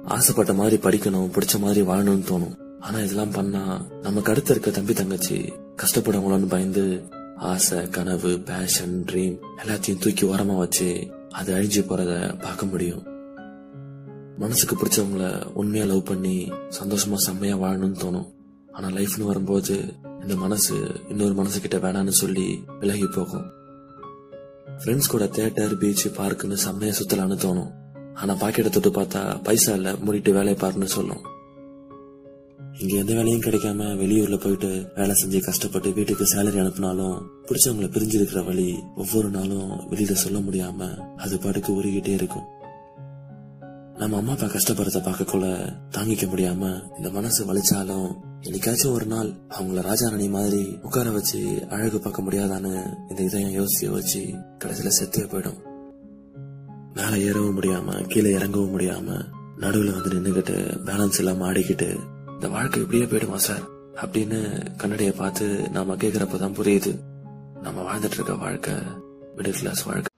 ஆசைப்பட்ட மாதிரி படிக்கணும் பிடிச்ச மாதிரி வாழணும்னு தோணும் ஆனா இதெல்லாம் பண்ணா நமக்கு அடுத்து இருக்க தம்பி தங்கச்சி கஷ்டப்படுவாங்களோன்னு பயந்து ஆசை கனவு பேஷன் ட்ரீம் எல்லாத்தையும் தூக்கி ஓரமா வச்சு அது அழிஞ்சு போறத பார்க்க முடியும் மனசுக்கு பிடிச்சவங்கள உண்மையா லவ் பண்ணி சந்தோஷமா செம்மையா வாழணும்னு தோணும் ஆனா லைஃப்னு வரும்போது இந்த மனசு இன்னொரு மனசு கிட்ட வேணான்னு சொல்லி விலகி போகும் ஃப்ரெண்ட்ஸ் கூட தேட்டர் பீச் பார்க்குன்னு செம்மையா சுத்தலான்னு தோணும் ஆனா பாக்கெட்டை தொட்டு பார்த்தா பைசா இல்ல மூடிட்டு வேலையை பாருன்னு சொல்லும் இங்க எந்த வேலையும் கிடைக்காம வெளியூர்ல போயிட்டு வேலை செஞ்சு கஷ்டப்பட்டு வீட்டுக்கு சேலரி அனுப்புனாலும் பிடிச்சவங்களை பிரிஞ்சிருக்கிற வழி ஒவ்வொரு நாளும் வெளியில சொல்ல முடியாம அது பாட்டுக்கு உருகிட்டே இருக்கும் நம்ம அம்மா அப்பா கஷ்டப்படுறத பார்க்கக்குள்ள தாங்கிக்க முடியாம இந்த மனசு வலிச்சாலும் என்னைக்காச்சும் ஒரு நாள் அவங்கள ராஜாராணி மாதிரி உட்கார வச்சு அழகு பார்க்க முடியாதான்னு இந்த இதயம் யோசிச்சு யோசிச்சு கடைசியில செத்தே போயிடும் மேல ஏறவும் முடியாம கீழே இறங்கவும் முடியாம நடுவுல வந்து நின்னுகிட்டு பேலன்ஸ் இல்லாம ஆடிக்கிட்டு இந்த வாழ்க்கை இப்படியே போயிடுமா சார் அப்படின்னு கண்ணடைய பார்த்து நாம கேக்குறப்பதான் புரியுது நம்ம வாழ்ந்துட்டு இருக்க வாழ்க்கை மிடில் கிளாஸ் வாழ்க்கை